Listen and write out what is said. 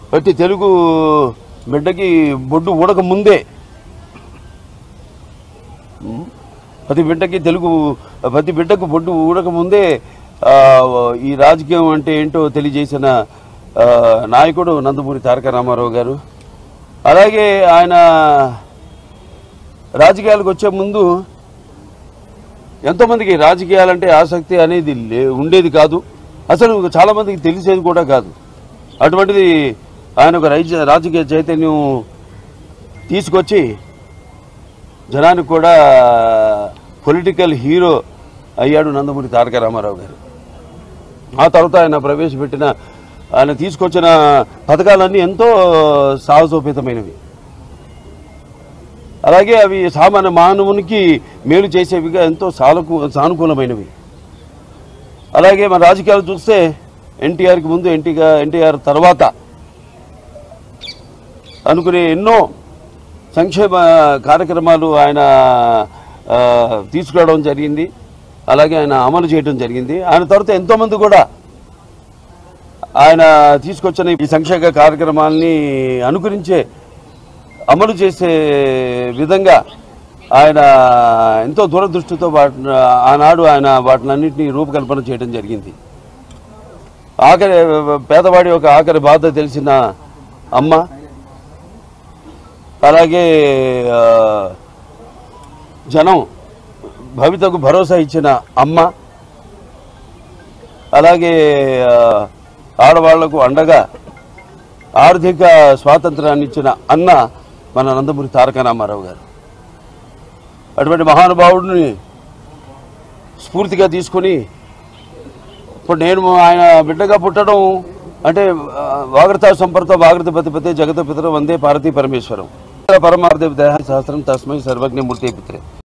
ప్రతి తెలుగు బిడ్డకి బొడ్డు ఊడక ముందే ఉం? ప్రతి బిడ్డకి తెలుగు ప్రతి బిడ్డకు బొడ్డు ఊడక ముందే ఆ, ఈ రాజకీయం అంటే ఏంటో తెలియజేసిన ఆ, నాయకుడు నందమూరి తారక రామారావు గారు అలాగే ఆయన రాజకీయాలకు వచ్చే ముందు ఎంతోమందికి రాజకీయాలంటే ఆసక్తి అనేది లే ఉండేది కాదు అసలు చాలామందికి తెలిసేది కూడా కాదు అటువంటిది ఆయన ఒక రైజ రాజకీయ చైతన్యం తీసుకొచ్చి జనానికి కూడా పొలిటికల్ హీరో అయ్యాడు నందమూరి తారక రామారావు గారు ఆ తర్వాత ఆయన ప్రవేశపెట్టిన ఆయన తీసుకొచ్చిన పథకాలన్నీ ఎంతో సాహసోపేతమైనవి అలాగే అవి సామాన్య మానవునికి మేలు చేసేవిగా ఎంతో సాలకు సానుకూలమైనవి అలాగే మన రాజకీయాలు చూస్తే ఎన్టీఆర్కి ముందు ఎన్టీగా ఎన్టీఆర్ తర్వాత అనుకునే ఎన్నో సంక్షేమ కార్యక్రమాలు ఆయన ఆ, తీసుకురావడం జరిగింది అలాగే ఆయన అమలు చేయడం జరిగింది ఆయన తర్వాత ఎంతోమంది కూడా ఆయన తీసుకొచ్చిన ఈ సంక్షేమ కార్యక్రమాల్ని అనుకరించే అమలు చేసే విధంగా ఆయన ఎంతో దూరదృష్టితో వాటి ఆనాడు ఆయన వాటినన్నింటినీ రూపకల్పన చేయడం జరిగింది ఆఖరి పేదవాడి యొక్క ఆఖరి బాధ తెలిసిన అమ్మ అలాగే ఆ, జనం భవితకు భరోసా ఇచ్చిన అమ్మ అలాగే ఆ, ఆడవాళ్లకు అండగా ఆర్థిక స్వాతంత్రాన్ని ఇచ్చిన అన్న మన నందమూరి తారక రామారావు గారు అటువంటి మహానుభావుడిని స్ఫూర్తిగా తీసుకొని ఇప్పుడు నేను ఆయన బిడ్డగా పుట్టడం అంటే ఆ, వాగర్త సంపర్త వాగర్త పతిపతే జగత పితర వందే పార్వతీ పరమేశ్వరం పరమార్థ దేహ సహస్రం తస్మై సర్వజ్ఞ మూర్తి పిత్రే